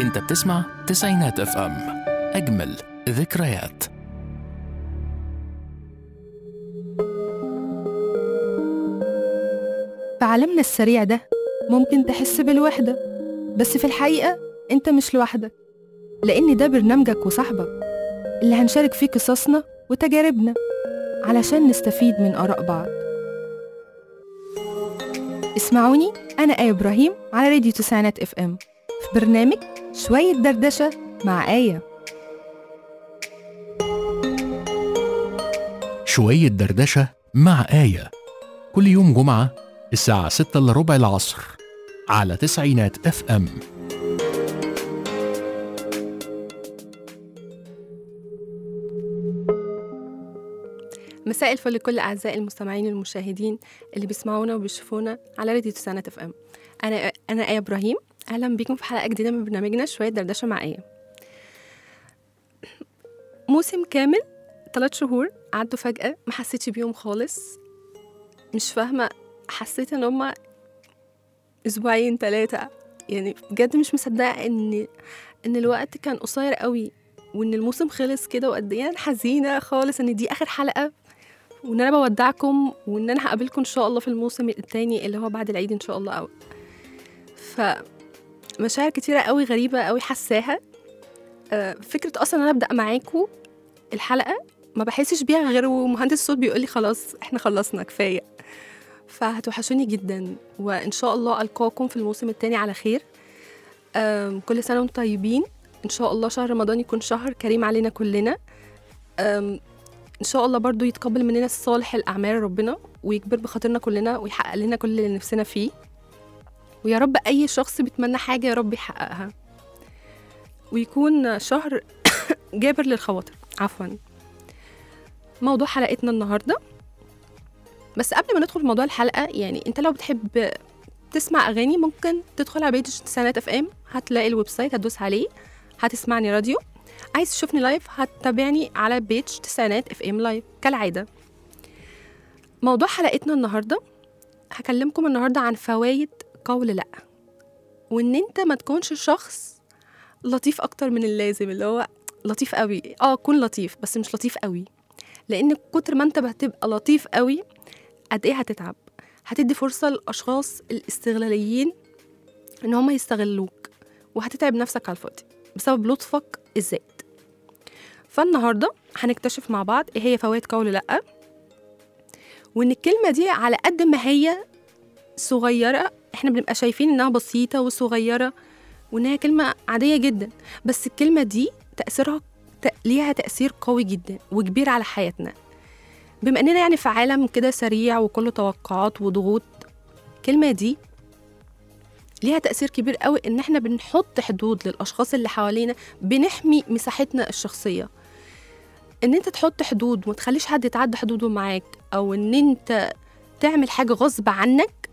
انت بتسمع تسعينات اف ام اجمل ذكريات في عالمنا السريع ده ممكن تحس بالوحدة بس في الحقيقة انت مش لوحدك لأن ده برنامجك وصاحبك اللي هنشارك فيه قصصنا وتجاربنا علشان نستفيد من آراء بعض اسمعوني أنا آية إبراهيم على راديو تسعينات اف ام في برنامج شوية دردشة مع آية شوية دردشة مع آية كل يوم جمعة الساعة 6 إلا ربع العصر على تسعينات اف ام مساء الفل لكل أعزائي المستمعين المشاهدين اللي بيسمعونا وبيشوفونا على راديو تسعينات اف ام أنا أنا آية إبراهيم أهلا بيكم في حلقة جديدة من برنامجنا شوية دردشة مع آية موسم كامل ثلاث شهور عدوا فجأة ما حسيتش بيهم خالص مش فاهمة حسيت ان هما اسبوعين ثلاثة يعني بجد مش مصدقة ان ان الوقت كان قصير قوي وان الموسم خلص كده وقد ايه انا حزينة خالص ان دي اخر حلقة وان انا بودعكم وان انا هقابلكم ان شاء الله في الموسم التاني اللي هو بعد العيد ان شاء الله أو ف مشاعر كتيرة قوي غريبة قوي حساها آه، فكرة اصلا ان انا ابدأ معاكم الحلقة ما بحسش بيها غير ومهندس الصوت بيقول لي خلاص احنا خلصنا كفاية فهتوحشوني جدا وان شاء الله القاكم في الموسم الثاني على خير أم، كل سنه وانتم طيبين ان شاء الله شهر رمضان يكون شهر كريم علينا كلنا أم، ان شاء الله برضو يتقبل مننا الصالح الاعمال ربنا ويكبر بخاطرنا كلنا ويحقق لنا كل اللي نفسنا فيه ويا رب اي شخص بيتمنى حاجه يا رب يحققها ويكون شهر جابر للخواطر عفوا موضوع حلقتنا النهارده بس قبل ما ندخل في موضوع الحلقه يعني انت لو بتحب تسمع اغاني ممكن تدخل على بيج تسعينات اف ام هتلاقي الويب سايت هتدوس عليه هتسمعني راديو عايز تشوفني لايف هتتابعني على بيج تسعينات اف ام لايف كالعاده موضوع حلقتنا النهارده هكلمكم النهارده عن فوائد قول لا وان انت ما تكونش شخص لطيف اكتر من اللازم اللي هو لطيف قوي اه كون لطيف بس مش لطيف قوي لان كتر ما انت هتبقى لطيف قوي قد ايه هتتعب هتدي فرصة للأشخاص الاستغلاليين إن هما يستغلوك وهتتعب نفسك على الفاضي بسبب لطفك الزائد فالنهاردة هنكتشف مع بعض إيه هي فوائد قول لأ وإن الكلمة دي على قد ما هي صغيرة إحنا بنبقى شايفين إنها بسيطة وصغيرة وإنها كلمة عادية جدا بس الكلمة دي تأثيرها ت- ليها تأثير قوي جدا وكبير على حياتنا بما اننا يعني في عالم كده سريع وكله توقعات وضغوط الكلمه دي ليها تأثير كبير قوي ان احنا بنحط حدود للاشخاص اللي حوالينا بنحمي مساحتنا الشخصيه ان انت تحط حدود وما تخليش حد يتعدى حدوده معاك او ان انت تعمل حاجه غصب عنك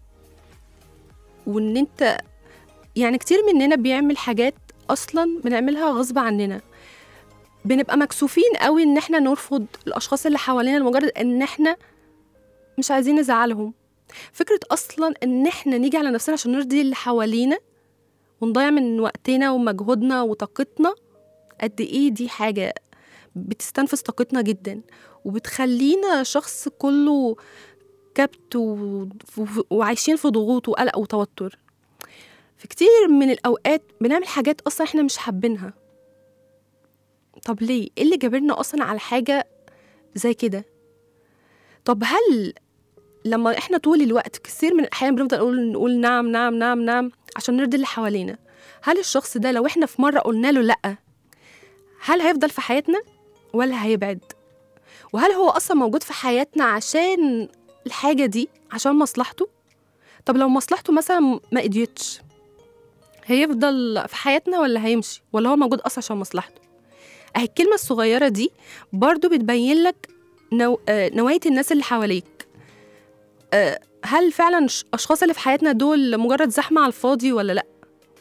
وان انت يعني كتير مننا بيعمل حاجات اصلا بنعملها غصب عننا بنبقى مكسوفين قوي ان احنا نرفض الاشخاص اللي حوالينا لمجرد ان احنا مش عايزين نزعلهم فكرة اصلا ان احنا نيجي على نفسنا عشان نرضي اللي حوالينا ونضيع من وقتنا ومجهودنا وطاقتنا قد ايه دي حاجة بتستنفذ طاقتنا جدا وبتخلينا شخص كله كبت و... و... وعايشين في ضغوط وقلق وتوتر في كتير من الأوقات بنعمل حاجات أصلا إحنا مش حابينها طب ليه؟ ايه اللي جابرنا اصلا على حاجة زي كده؟ طب هل لما احنا طول الوقت كثير من الاحيان بنفضل نقول نقول نعم نعم نعم نعم عشان نرضي اللي حوالينا هل الشخص ده لو احنا في مرة قلنا له لأ هل هيفضل في حياتنا ولا هيبعد؟ وهل هو أصلا موجود في حياتنا عشان الحاجة دي عشان مصلحته؟ طب لو مصلحته مثلا ما قديتش هيفضل في حياتنا ولا هيمشي؟ ولا هو موجود أصلا عشان مصلحته؟ اهي الكلمة الصغيرة دي برضو بتبين لك نو... آه، نوعية الناس اللي حواليك آه، هل فعلا ش- أشخاص اللي في حياتنا دول مجرد زحمة على الفاضي ولا لأ؟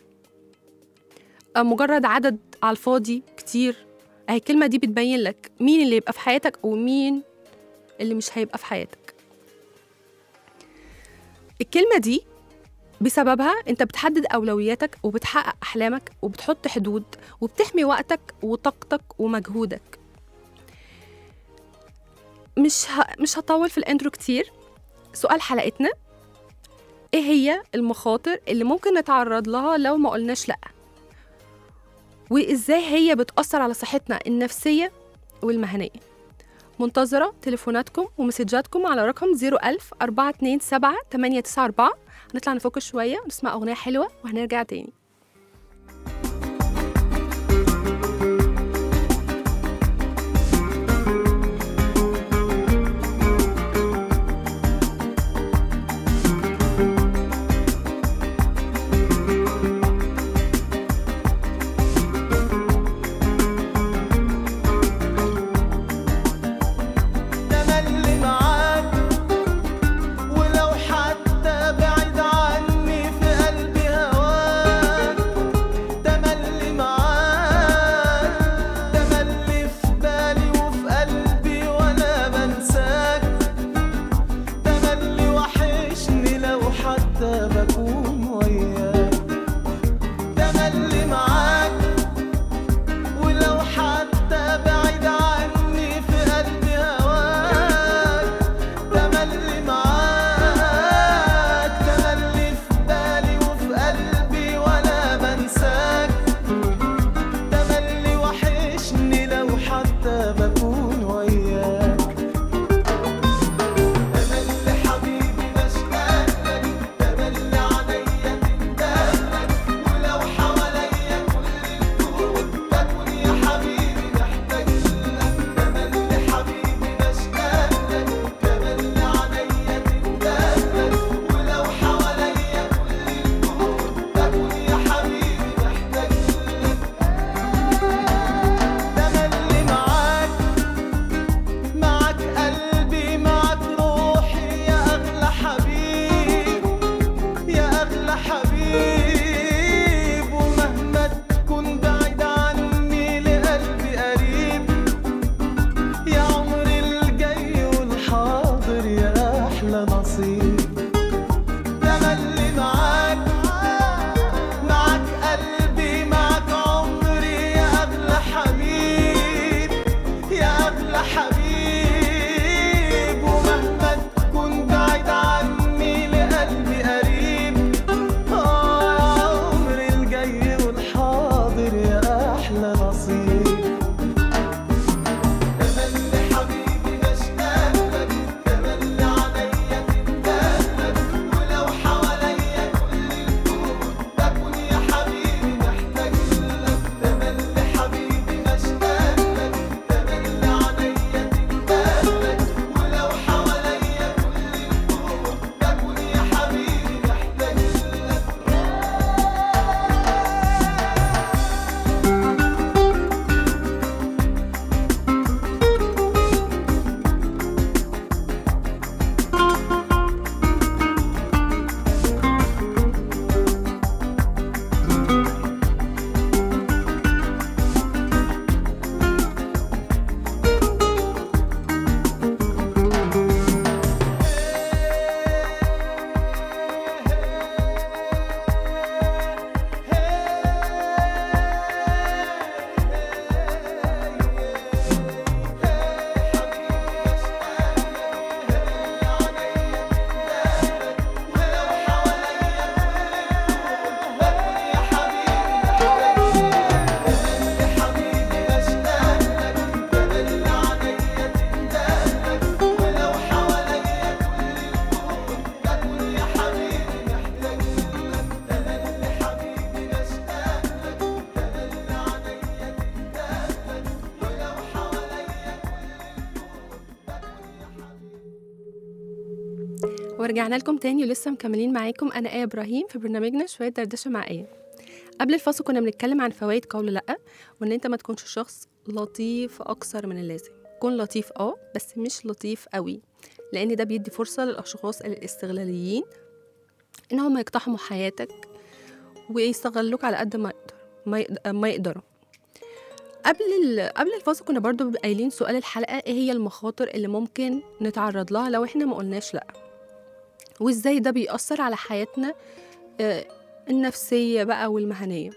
آه، مجرد عدد على الفاضي كتير اهي الكلمة دي بتبين لك مين اللي يبقى في حياتك ومين اللي مش هيبقى في حياتك الكلمة دي بسببها انت بتحدد اولوياتك وبتحقق احلامك وبتحط حدود وبتحمي وقتك وطاقتك ومجهودك مش ه... مش هطول في الانترو كتير سؤال حلقتنا ايه هي المخاطر اللي ممكن نتعرض لها لو ما قلناش لا وازاي هي بتأثر على صحتنا النفسية والمهنية منتظرة تليفوناتكم ومسجاتكم على رقم 01000 427 894 هنطلع نفك شوية ونسمع أغنية حلوة وهنرجع تاني تملي معاك ولو حتى بعيد عني في قلبي هواك تملي معاك تملي في بالي وفي قلبي وانا بنساك تملي وحشني لو حتى بكون وياك تملي معاك ولو حتى بعيد عني في قلبي هواك تملي معاك تملي في بالي وفي قلبي وانا بنساك تملي وحشني لو حتى بكون وياك تملي حبيبي بشتاق لك تملي عليا تندهلك ولو حواليا كل الكون بكون يا حبيبي محتاج لك تملي حبيبي بشتاق لك تملي عليا تندهلك ولو حواليا كل الكون بكون يا حبيبي محتاج لك تملي معاك معك قلبي معك روحي يا أغلى حبيب يا أغلى حبيب ومهما تكون بعيد عني لقلبي قريب يا عمري الجاي والحاضر يا أحلى نصيب تملي معاك معك قلبي معك عمري يا أغلى حبيب يا أغلى حبيب ومهما تكون بعيد عني لقلبي قريب آه يا عمري الجاي والحاضر يا أحلى نصيب تملي حبيبي بشتاق لك تملي عليا تندهلك ولو حواليا كل الكون بكون يا حبيبي محتاج لك تملي حبيبي بشتاق لك تملي عليا تندهلك ولو حواليا كل الكون بكون يا حبيبي محتاج لك ورجعنا لكم تاني ولسه مكملين معاكم انا ايه ابراهيم في برنامجنا شويه دردشه مع ايه قبل الفاصل كنا بنتكلم عن فوائد قول لا وان انت ما تكونش شخص لطيف اكثر من اللازم كن لطيف اه بس مش لطيف قوي لان ده بيدي فرصه للاشخاص الاستغلاليين ان هم يقتحموا حياتك ويستغلوك على قد ما يقدر ما, يقد- ما يقدروا قبل ال... قبل الفاصل كنا برضو قايلين سؤال الحلقه ايه هي المخاطر اللي ممكن نتعرض لها لو احنا ما قلناش لا وازاي ده بيأثر على حياتنا آه، النفسية بقى والمهنية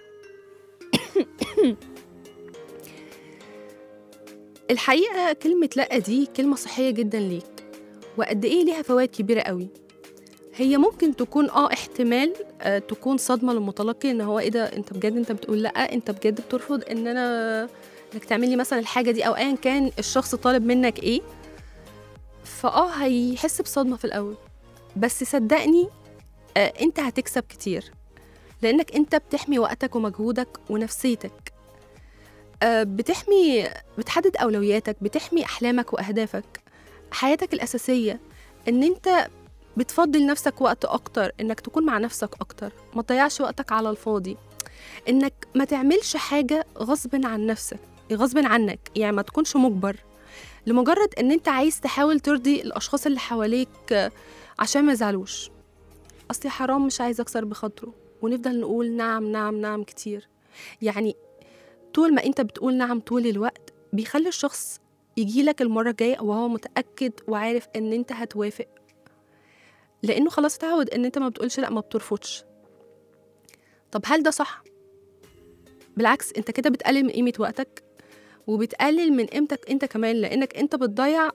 الحقيقة كلمة لأ دي كلمة صحية جدا ليك وقد إيه ليها فوائد كبيرة قوي هي ممكن تكون اه احتمال آه تكون صدمة للمتلقي ان هو ايه ده انت بجد انت بتقول لأ انت بجد بترفض ان انا انك تعمل لي مثلا الحاجة دي او ايا كان الشخص طالب منك ايه فاه هيحس بصدمة في الاول بس صدقني آه انت هتكسب كتير لانك انت بتحمي وقتك ومجهودك ونفسيتك آه بتحمي بتحدد اولوياتك بتحمي احلامك واهدافك حياتك الاساسيه ان انت بتفضي لنفسك وقت اكتر انك تكون مع نفسك اكتر ما تضيعش وقتك على الفاضي انك ما تعملش حاجه غصب عن نفسك غصب عنك يعني ما تكونش مجبر لمجرد ان انت عايز تحاول ترضي الاشخاص اللي حواليك آه، عشان ما يزعلوش اصلي حرام مش عايز اكسر بخاطره ونفضل نقول نعم نعم نعم كتير يعني طول ما انت بتقول نعم طول الوقت بيخلي الشخص يجيلك المرة الجاية وهو متأكد وعارف ان انت هتوافق لانه خلاص اتعود ان انت ما بتقولش لا ما بترفضش طب هل ده صح بالعكس انت كده بتقلل من قيمة وقتك وبتقلل من قيمتك انت كمان لانك انت بتضيع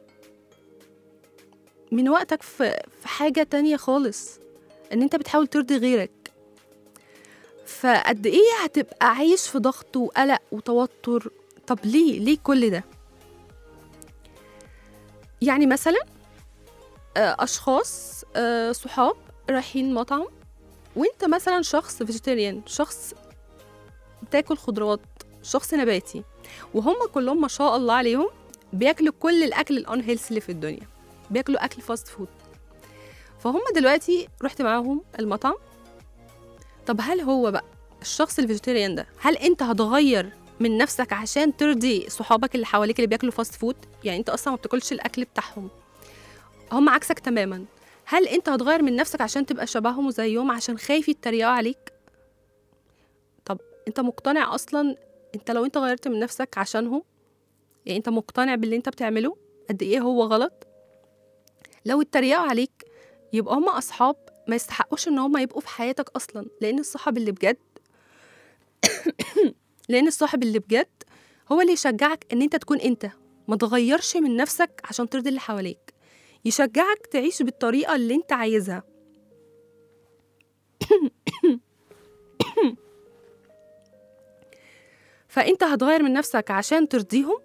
من وقتك في في حاجة تانية خالص ان انت بتحاول ترضي غيرك فقد ايه هتبقى عايش في ضغط وقلق وتوتر طب ليه ليه كل ده يعني مثلا آه، اشخاص آه، صحاب رايحين مطعم وانت مثلا شخص فيجيتيريان شخص بتاكل خضروات شخص نباتي وهم كلهم ما شاء الله عليهم بياكلوا كل الاكل الان هيلث اللي في الدنيا بياكلوا اكل فاست فود فهم دلوقتي رحت معاهم المطعم طب هل هو بقى الشخص الفيجيتيريان ده هل انت هتغير من نفسك عشان ترضي صحابك اللي حواليك اللي بياكلوا فاست فود يعني انت اصلا ما بتاكلش الاكل بتاعهم هم عكسك تماما هل انت هتغير من نفسك عشان تبقى شبههم وزيهم عشان خايف يتريقوا عليك طب انت مقتنع اصلا انت لو انت غيرت من نفسك عشانهم يعني انت مقتنع باللي انت بتعمله قد ايه هو غلط لو اتريقوا عليك يبقى هم اصحاب ما يستحقوش ان هم يبقوا في حياتك اصلا لان الصاحب اللي بجد لان الصاحب اللي بجد هو اللي يشجعك ان انت تكون انت ما تغيرش من نفسك عشان ترضي اللي حواليك يشجعك تعيش بالطريقة اللي انت عايزها فانت هتغير من نفسك عشان ترضيهم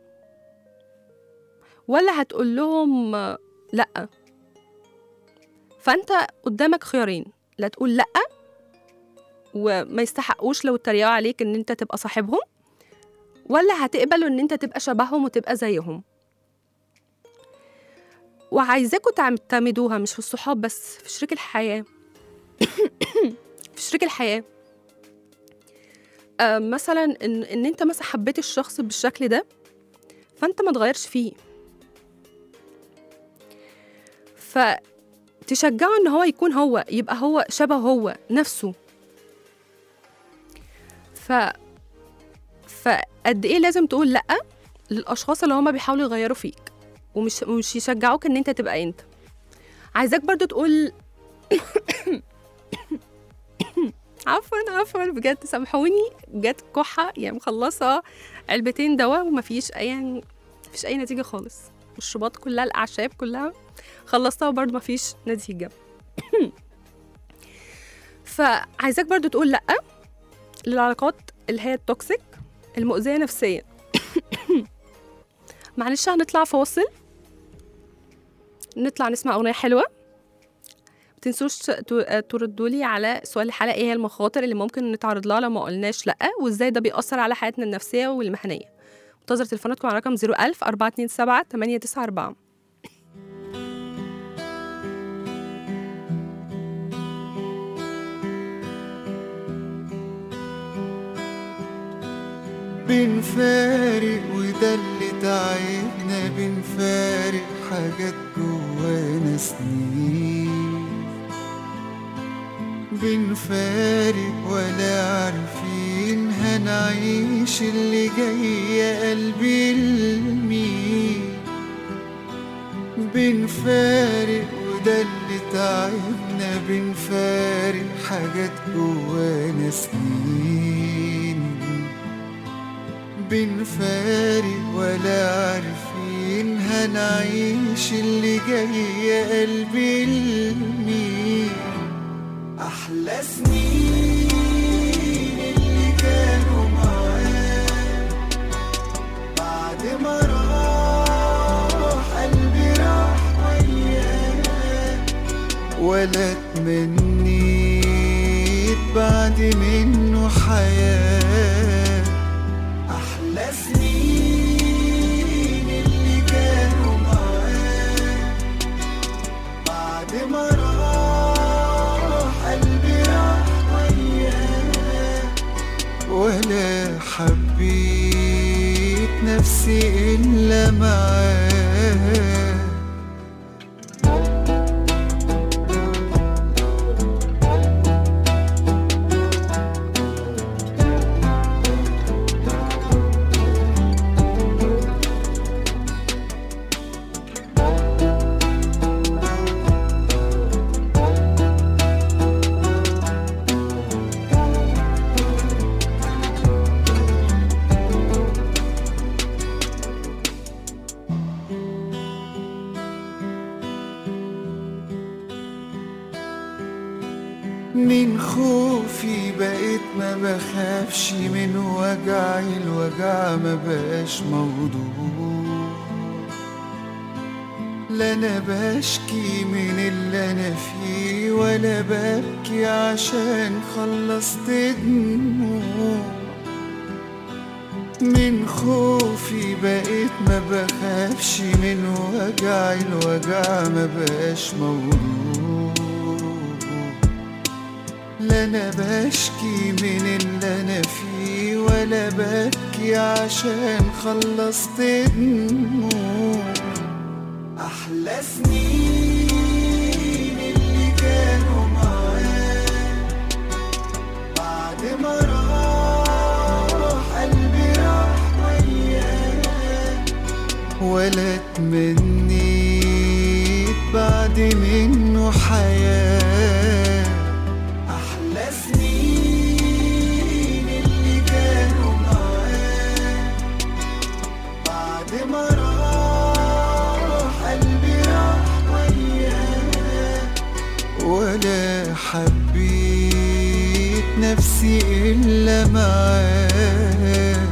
ولا هتقول لهم آه، لا فانت قدامك خيارين لا تقول لا وما يستحقوش لو اتريقوا عليك ان انت تبقى صاحبهم ولا هتقبل ان انت تبقى شبههم وتبقى زيهم وعايزاكوا تعتمدوها مش في الصحاب بس في شريك الحياة في شريك الحياة آه مثلا ان ان انت مثلا حبيت الشخص بالشكل ده فانت ما تغيرش فيه فتشجعه ان هو يكون هو يبقى هو شبه هو نفسه ف فقد ايه لازم تقول لا للاشخاص اللي هما بيحاولوا يغيروا فيك ومش مش يشجعوك ان انت تبقى انت عايزاك برضو تقول عفوا عفوا بجد سامحوني جت كحة يعني مخلصة علبتين دواء ومفيش أي يعني مفيش أي نتيجة خالص الشباط كلها الأعشاب كلها خلصتها وبرضه مفيش نتيجة فعايزاك برضو تقول لأ للعلاقات اللي هي التوكسيك المؤذية نفسيا معلش هنطلع فاصل نطلع نسمع أغنية حلوة متنسوش تردوا لي على سؤال الحلقة ايه هي المخاطر اللي ممكن نتعرض لها لو ما قلناش لأ وازاي ده بيأثر على حياتنا النفسية والمهنية منتظر تليفوناتكم على رقم 01000 427 894 بنفارق وده اللي تعبنا بنفارق حاجات جوانا سنين بنفارق ولا عارفين هنعيش اللي جاي يا قلبي لمين بنفارق وده اللي تعبنا بنفارق حاجات جوانا سنين بنفارق ولا عارفين هنعيش اللي جاي يا قلبي لمين أحلى سنين اللي كانوا معاك بعد ما راح قلبي راح وياك ولا تمنيت بعد منه حياة أحلى سنين اللي كانوا معاك بعد ما راح قلبي راح وياك ولا حبيت نفسي إلا معاك من خوفي بقيت ما بخافش من وجعي الوجع ما بقاش موضوع لا انا بشكي من اللي انا فيه ولا ببكي عشان خلصت دموع من خوفي بقيت ما بخافش من وجعي الوجع ما بقاش موضوع لا انا بشكي من اللي انا فيه ولا ببكي عشان خلصت دموع احلى سنين اللي كانوا معاك بعد ما راح قلبي راح وياك ولا تمنيت بعد منه حياه أحلى سنين اللي كانوا معاك بعد ما راح قلبي راح وياك ولا حبيت نفسي إلا معاك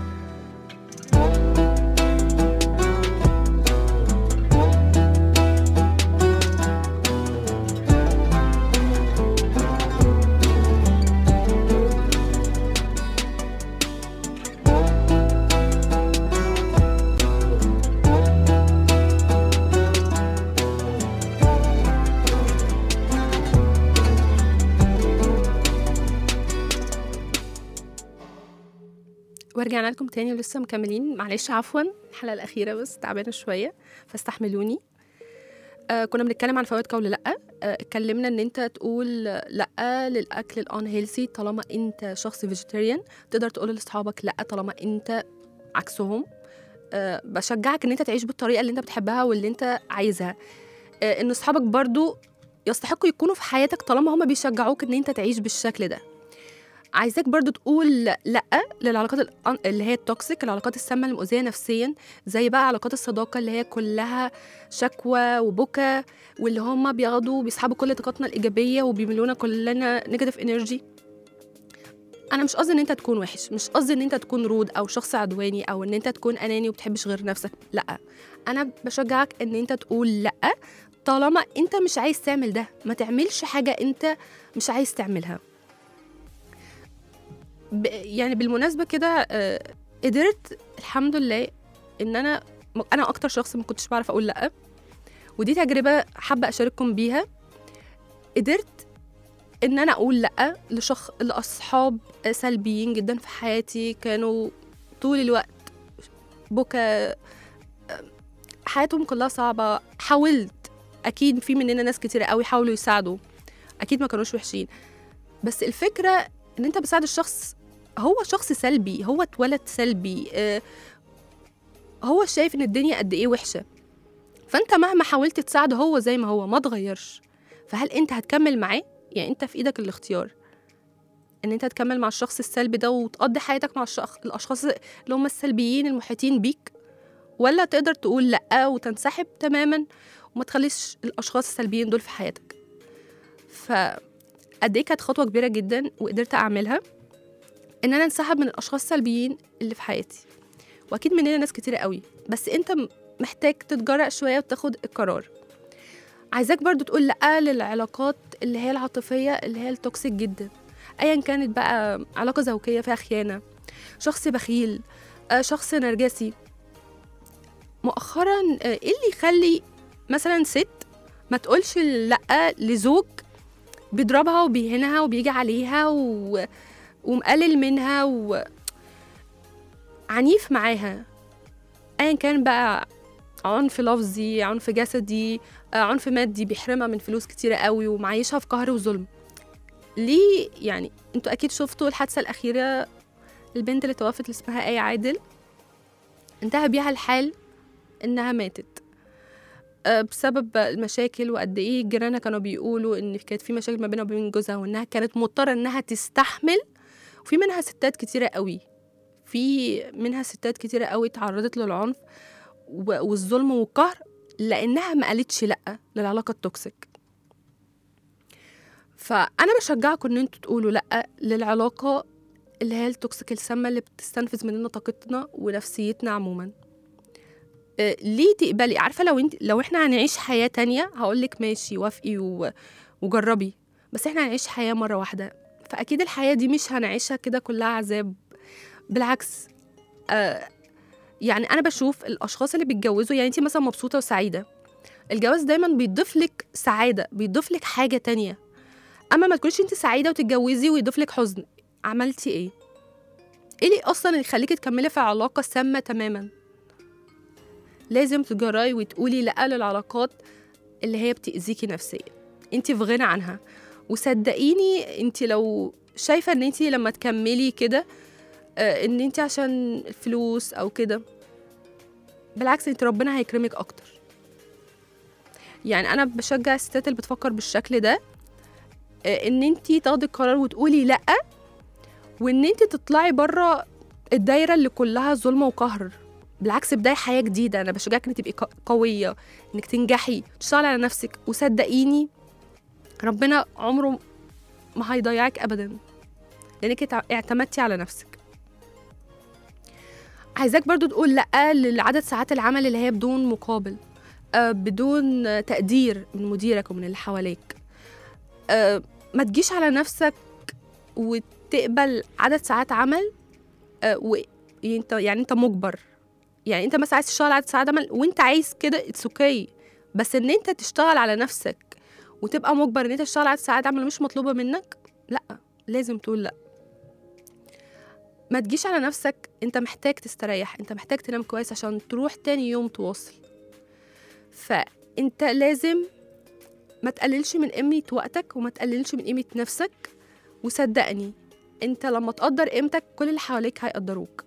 ورجعنا لكم تاني ولسه مكملين معلش عفوا الحلقه الاخيره بس تعبانه شويه فاستحملوني آه كنا بنتكلم عن فوائد قول لا آه اتكلمنا ان انت تقول لا للاكل الان هيلثي طالما انت شخص فيجيتيريان تقدر تقول لاصحابك لا طالما انت عكسهم آه بشجعك ان انت تعيش بالطريقه اللي انت بتحبها واللي انت عايزها آه ان اصحابك برضو يستحقوا يكونوا في حياتك طالما هما بيشجعوك ان انت تعيش بالشكل ده عايزاك برضو تقول لا للعلاقات الأن- اللي هي التوكسيك العلاقات السامه المؤذيه نفسيا زي بقى علاقات الصداقه اللي هي كلها شكوى وبكا واللي هم بياخدوا بيسحبوا كل طاقتنا الايجابيه وبيملونا كلنا نيجاتيف انرجي انا مش قصدي ان انت تكون وحش مش قصدي ان انت تكون رود او شخص عدواني او ان انت تكون اناني وبتحبش غير نفسك لا انا بشجعك ان انت تقول لا طالما انت مش عايز تعمل ده ما تعملش حاجه انت مش عايز تعملها ب- يعني بالمناسبة كده آه، قدرت الحمد لله ان انا م- انا اكتر شخص ما كنتش بعرف اقول لا ودي تجربة حابة اشارككم بيها قدرت ان انا اقول لا لشخص لاصحاب سلبيين جدا في حياتي كانوا طول الوقت بكى آه، حياتهم كلها صعبة حاولت اكيد في مننا ناس كتير قوي حاولوا يساعدوا اكيد ما كانوش وحشين بس الفكرة ان انت بتساعد الشخص هو شخص سلبي هو اتولد سلبي آه، هو شايف ان الدنيا قد ايه وحشه فانت مهما حاولت تساعده هو زي ما هو ما اتغيرش فهل انت هتكمل معاه يعني انت في ايدك الاختيار ان انت تكمل مع الشخص السلبي ده وتقضي حياتك مع الشخص الاشخاص اللي هم السلبيين المحيطين بيك ولا تقدر تقول لا وتنسحب تماما وما تخليش الاشخاص السلبيين دول في حياتك فقد ايه كانت خطوه كبيره جدا وقدرت اعملها ان انا انسحب من الاشخاص السلبيين اللي في حياتي واكيد مننا ناس كتيره قوي بس انت م- محتاج تتجرأ شويه وتاخد القرار عايزاك برضو تقول لا للعلاقات اللي هي العاطفيه اللي هي التوكسيك جدا ايا كانت بقى علاقه زوجيه فيها خيانه شخص بخيل آه، شخص نرجسي مؤخرا آه، ايه اللي يخلي مثلا ست ما تقولش لا لزوج بيضربها وبيهنها وبيجي عليها و... ومقلل منها و... عنيف معاها ايا كان بقى عنف لفظي عنف جسدي آه، عنف مادي بيحرمها من فلوس كتيرة قوي ومعيشها في قهر وظلم ليه يعني انتوا اكيد شفتوا الحادثة الأخيرة البنت اللي توفت اللي اسمها آية عادل انتهى بيها الحال انها ماتت آه، بسبب المشاكل وقد ايه جيرانها كانوا بيقولوا ان كانت في مشاكل ما بينها وبين جوزها وانها كانت مضطره انها تستحمل وفي منها ستات كتيره قوي في منها ستات كتيره قوي تعرضت للعنف و- والظلم والقهر لانها ما قالتش لا للعلاقه التوكسيك فانا بشجعكم ان انتوا تقولوا لا للعلاقه اللي هي التوكسيك السامه اللي بتستنفذ مننا طاقتنا ونفسيتنا عموما آه، ليه تقبلي عارفه لو انت لو احنا هنعيش حياه تانية هقولك ماشي وافقي و... وجربي بس احنا هنعيش حياه مره واحده فاكيد الحياه دي مش هنعيشها كده كلها عذاب بالعكس آه يعني انا بشوف الاشخاص اللي بيتجوزوا يعني انت مثلا مبسوطه وسعيده الجواز دايما بيضيف لك سعاده بيضيف لك حاجه تانية اما ما تكونيش انت سعيده وتتجوزي ويضيف لك حزن عملتي ايه ايه اللي اصلا اللي يخليكي تكملي في علاقه سامه تماما لازم تجرأي وتقولي لا للعلاقات اللي هي بتأذيكي نفسيا انت في غنى عنها وصدقيني انت لو شايفه ان انت لما تكملي كده آه، ان انت عشان الفلوس او كده بالعكس انت ربنا هيكرمك اكتر يعني انا بشجع الستات اللي بتفكر بالشكل ده آه، ان انت تاخدي القرار وتقولي لا وان انت تطلعي بره الدايره اللي كلها ظلم وقهر بالعكس بداية حياة جديدة أنا بشجعك إنك تبقي ق- قوية إنك تنجحي تشتغلي على نفسك وصدقيني ربنا عمره ما هيضيعك أبدا لأنك اتع- اعتمدتي على نفسك عايزاك برضو تقول لأ لعدد ساعات العمل اللي هي بدون مقابل آه بدون آه، تقدير من مديرك ومن اللي حواليك آه ما تجيش على نفسك وتقبل عدد ساعات عمل آه و انت يعني انت مجبر يعني انت مثلا عايز تشتغل عدد ساعات عمل وانت عايز كده اتس اوكي بس ان انت تشتغل على نفسك وتبقى مجبر ان انت تشتغل عدد ساعات عمل مش مطلوبه منك لا لازم تقول لا ما تجيش على نفسك انت محتاج تستريح انت محتاج تنام كويس عشان تروح تاني يوم تواصل فانت لازم ما تقللش من قيمة وقتك وما تقللش من قيمة نفسك وصدقني انت لما تقدر قيمتك كل اللي حواليك هيقدروك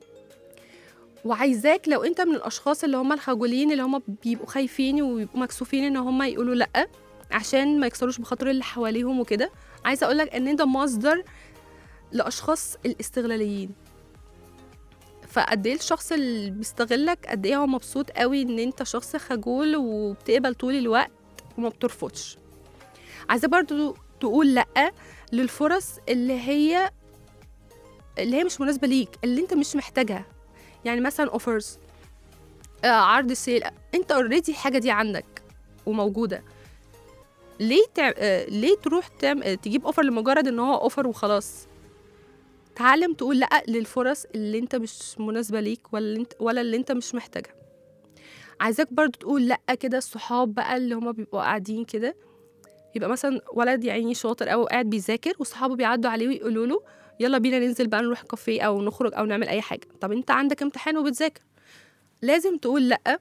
وعايزاك لو انت من الاشخاص اللي هم الخجولين اللي هم بيبقوا خايفين وبيبقوا مكسوفين ان هم يقولوا لا عشان ما يكسروش بخاطر اللي حواليهم وكده عايزه اقولك ان انت مصدر لاشخاص الاستغلاليين فقد ايه الشخص اللي بيستغلك قد ايه هو مبسوط قوي ان انت شخص خجول وبتقبل طول الوقت وما بترفضش عايزه برضو تقول لا للفرص اللي هي اللي هي مش مناسبه ليك اللي انت مش محتاجها يعني مثلا اوفرز آه عرض سيل انت اوريدي الحاجه دي عندك وموجوده ليه تع... آه ليه تروح تعم... آه تجيب اوفر لمجرد ان هو اوفر وخلاص تعلم تقول لا للفرص اللي انت مش مناسبه ليك ولا اللي انت ولا اللي انت مش محتاجها عايزاك برضو تقول لا كده الصحاب بقى اللي هما بيبقوا قاعدين كده يبقى مثلا ولد يا عيني شاطر قوي قاعد بيذاكر وصحابه بيعدوا عليه ويقولوا له يلا بينا ننزل بقى نروح كافيه او نخرج او نعمل اي حاجه طب انت عندك امتحان وبتذاكر لازم تقول لا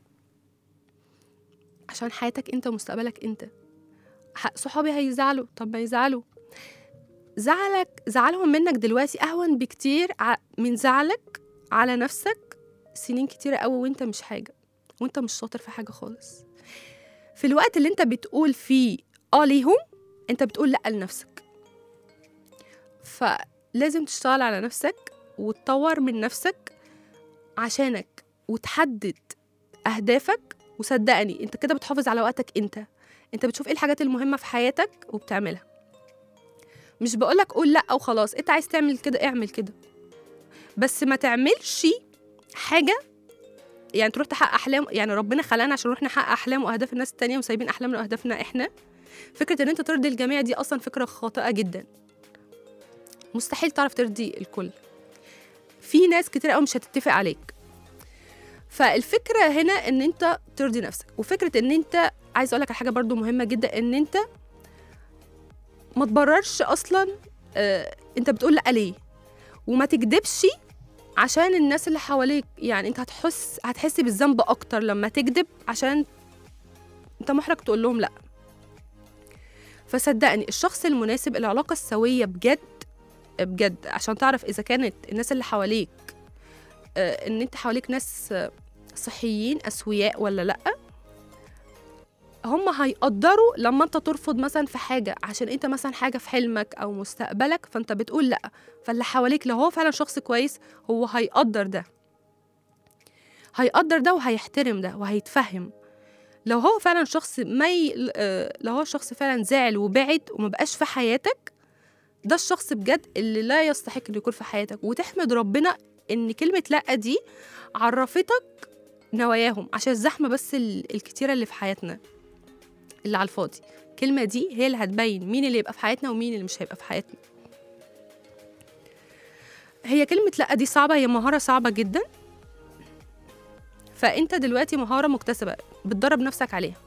عشان حياتك انت ومستقبلك انت ح- صحابي هيزعلوا طب ما يزعلوا زعلك زعلهم منك دلوقتي اهون بكتير ع- من زعلك على نفسك سنين كتيرة قوي وانت مش حاجة وانت مش شاطر في حاجة خالص في الوقت اللي انت بتقول فيه اه ليهم انت بتقول لا لنفسك فلازم تشتغل على نفسك وتطور من نفسك عشانك وتحدد اهدافك وصدقني انت كده بتحافظ على وقتك انت انت بتشوف ايه الحاجات المهمه في حياتك وبتعملها مش بقولك قول لا وخلاص انت عايز تعمل كده اعمل كده بس ما تعملش حاجه يعني تروح تحقق احلام يعني ربنا خلقنا عشان نروح نحقق احلام واهداف الناس التانية وسايبين احلامنا واهدافنا احنا فكره ان انت ترضي الجميع دي اصلا فكره خاطئه جدا مستحيل تعرف ترضي الكل في ناس كتير قوي مش هتتفق عليك فالفكره هنا ان انت ترضي نفسك وفكره ان انت عايز اقول لك على حاجه برضو مهمه جدا ان انت ما تبررش اصلا آه انت بتقول لا ليه وما تكدبش عشان الناس اللي حواليك يعني انت هتحس هتحس بالذنب اكتر لما تكذب عشان انت محرج تقول لهم لا فصدقني الشخص المناسب العلاقة السوية بجد بجد عشان تعرف إذا كانت الناس اللي حواليك آه، إن أنت حواليك ناس آه، صحيين أسوياء ولا لأ هم هيقدروا لما انت ترفض مثلا في حاجة عشان انت مثلا حاجة في حلمك او مستقبلك فانت بتقول لأ فاللي حواليك لو هو فعلا شخص كويس هو هيقدر ده هيقدر ده وهيحترم ده وهيتفهم لو هو فعلا شخص مي آه، لو هو شخص فعلا زعل وبعد وما بقاش في حياتك ده الشخص بجد اللي لا يستحق انه يكون في حياتك وتحمد ربنا ان كلمة لأ دي عرفتك نواياهم عشان الزحمة بس ال- الكتيرة اللي في حياتنا اللي على الفاضي الكلمة دي هي اللي هتبين مين اللي يبقى في حياتنا ومين اللي مش هيبقى في حياتنا هي كلمة لأ دي صعبة هي مهارة صعبة جدا فأنت دلوقتي مهارة مكتسبة بتدرب نفسك عليها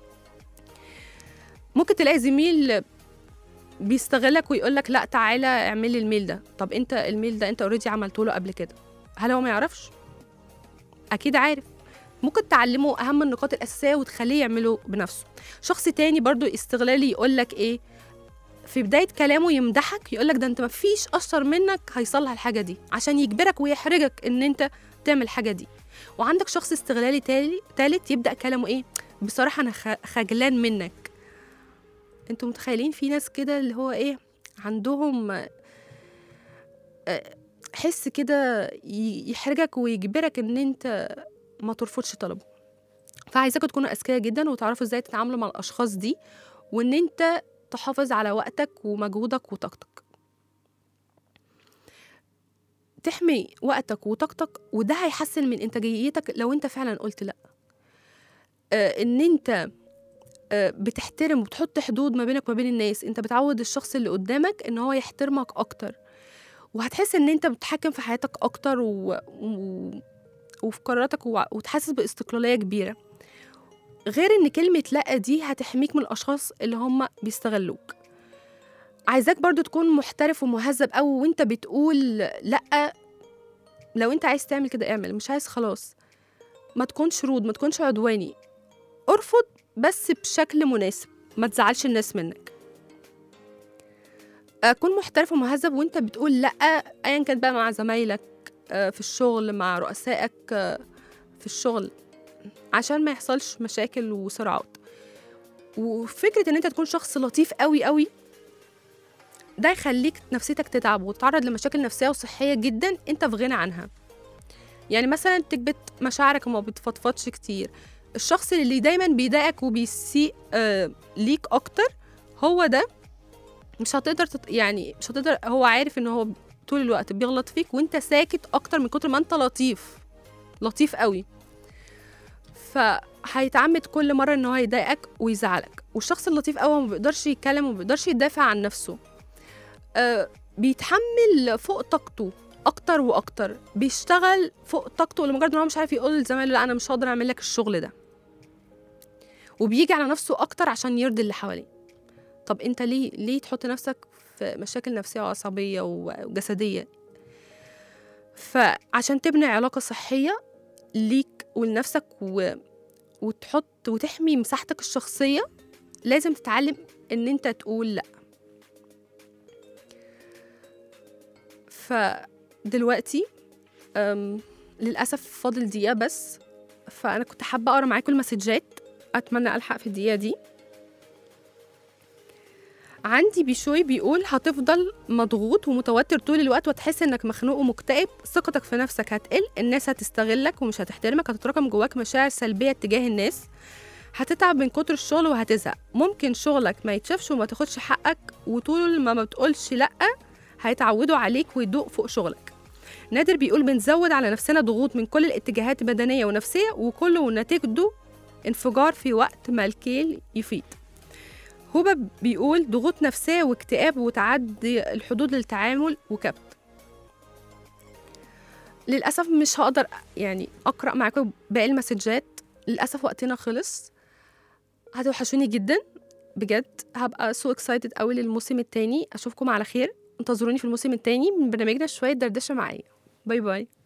ممكن تلاقي زميل بيستغلك ويقولك لا تعالى اعمل لي الميل ده طب انت الميل ده انت اوريدي عملته له قبل كده هل هو ما يعرفش اكيد عارف ممكن تعلمه اهم النقاط الاساسيه وتخليه يعمله بنفسه شخص تاني برضو استغلالي يقولك ايه في بدايه كلامه يمدحك يقولك ده انت مفيش اشطر منك هيصلح الحاجه دي عشان يجبرك ويحرجك ان انت تعمل الحاجه دي وعندك شخص استغلالي تالي تالت يبدا كلامه ايه بصراحه انا خ- خجلان منك انتوا متخيلين في ناس كده اللي هو ايه عندهم آه، حس كده ي- يحرجك ويجبرك ان انت ما ترفضش طلبه فعايزاكم تكونوا اذكياء جدا وتعرفوا ازاي تتعاملوا مع الاشخاص دي وان انت تحافظ على وقتك ومجهودك وطاقتك تحمي وقتك وطاقتك وده هيحسن من انتاجيتك لو انت فعلا قلت لا آه ان انت آه، بتحترم وبتحط حدود ما بينك وما بين الناس انت بتعود الشخص اللي قدامك ان هو يحترمك اكتر وهتحس ان انت بتتحكم في حياتك اكتر و... و... وفي قراراتك و... وتحسس باستقلاليه كبيره غير ان كلمه لا دي هتحميك من الاشخاص اللي هم بيستغلوك عايزاك برضو تكون محترف ومهذب قوي وانت بتقول لا لو انت عايز تعمل كده اعمل مش عايز خلاص ما تكونش رود ما تكونش عدواني ارفض بس بشكل مناسب ما تزعلش الناس منك آه، كون محترف ومهذب وانت بتقول لا ايا كان بقى مع زمايلك آه، في الشغل مع رؤسائك آه، في الشغل عشان ما يحصلش مشاكل وصراعات وفكرة ان انت تكون شخص لطيف قوي قوي ده يخليك نفسيتك تتعب وتتعرض لمشاكل نفسية وصحية جدا انت في غنى عنها يعني مثلا تكبت مشاعرك وما بتفضفضش كتير الشخص اللي دايما بيضايقك وبيسيء آه ليك اكتر هو ده مش هتقدر تط... يعني مش هتقدر هو عارف ان هو طول الوقت بيغلط فيك وانت ساكت اكتر من كتر ما انت لطيف لطيف قوي فهيتعمد كل مره ان هو يضايقك ويزعلك والشخص اللطيف قوي ما بيقدرش يتكلم وما بيقدرش يدافع عن نفسه آه بيتحمل فوق طاقته اكتر واكتر بيشتغل فوق طاقته لمجرد ان هو مش عارف يقول لزمايله لا انا مش هقدر اعمل لك الشغل ده وبيجي على نفسه اكتر عشان يرضي اللي حواليه طب انت ليه ليه تحط نفسك في مشاكل نفسيه وعصبيه وجسديه فعشان تبني علاقه صحيه ليك ولنفسك و... وتحط وتحمي مساحتك الشخصيه لازم تتعلم ان انت تقول لا فدلوقتي أم، للاسف فاضل دقيقه بس فانا كنت حابه اقرا معاكم المسجات اتمنى الحق في الدقيقه دي عندي بيشوي بيقول هتفضل مضغوط ومتوتر طول الوقت وتحس انك مخنوق ومكتئب ثقتك في نفسك هتقل الناس هتستغلك ومش هتحترمك هتتراكم جواك مشاعر سلبية تجاه الناس هتتعب من كتر الشغل وهتزهق ممكن شغلك ما يتشافش وما تاخدش حقك وطول ما ما بتقولش لأ هيتعودوا عليك ويدوق فوق شغلك نادر بيقول بنزود على نفسنا ضغوط من كل الاتجاهات بدنية ونفسية وكله نتيجته انفجار في وقت ما الكيل يفيد هوبا بيقول ضغوط نفسية واكتئاب وتعدي الحدود للتعامل وكبت للأسف مش هقدر يعني أقرأ معاكم باقي المسجات للأسف وقتنا خلص هتوحشوني جدا بجد هبقى سو اكسايتد قوي للموسم التاني أشوفكم على خير انتظروني في الموسم التاني من برنامجنا شوية دردشة معايا باي باي